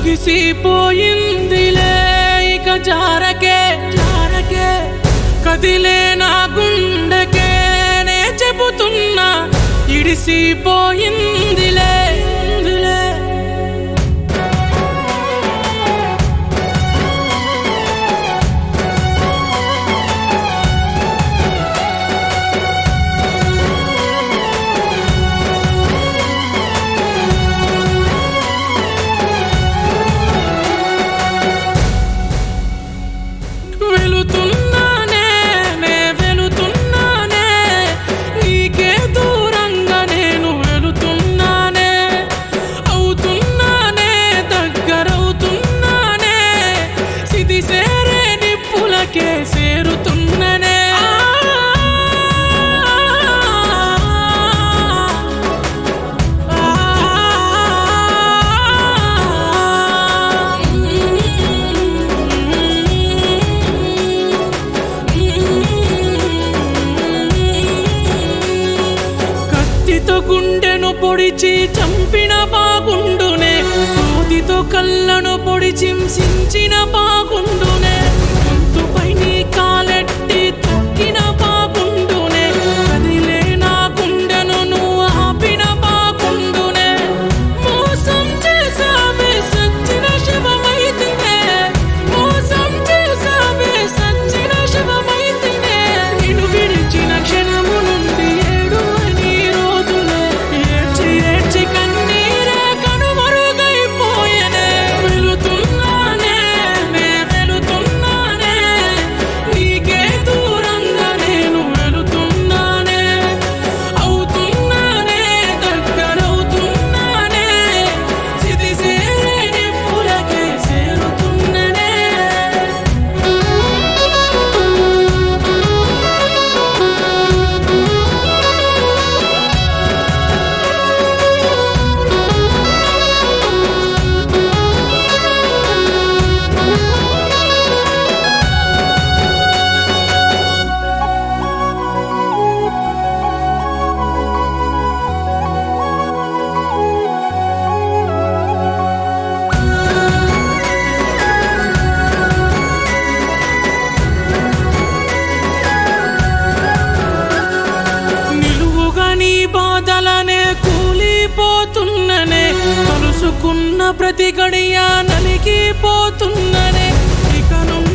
ముగిసిపోయిందిలే ఇక జారకే జారకే కదిలే నా గుండెకే నే చెబుతున్నా ఇడిసిపోయిందిలే ఇందిలే. వెళుతున్నానే నే వెళుతున్నానే నీకే దూరంగా నేను వెళుతున్నానే అవుతున్నానే దగ్గరవుతున్నానే సిది సేరే నిప్పులకే చేరుతున్ననే కత్తితో గుండెను పొడిచి చంపిన బాగుండునే సూదితో కళ్ళను పొడిచి హింసించిన బాగుండునే గొంతుపై నీ కాలెట్టి తొక్కిన బాగుండునే కదిలే నా గుండెను నువ్వు ఆపిన బాగుండునే మోసం చేసావే సచ్చిన శవమైతినే మోసం చేసావే సచ్చిన శవమైతినే నిన్ను విడిచిన క్షణము నుండి ఏడు అని రోజులే ఏడ్చి ఏడ్చి కన్నీరే కనుమరుగైపోయెనే వెళుతున్నానే నే వెళుతున్నానే నీకే దూరంగా నేను వెళుతున్నానే అవుతున్నానే దగ్గరవుతున్నానే సిది సేరే నిప్పులకే చేరుతున్ననే నిలువుగా నీ బాధలనే కూలిపోతున్ననే కలుసుకున్న ప్రతి గడియ నలిగిపోతున్ననే ఇక నుండి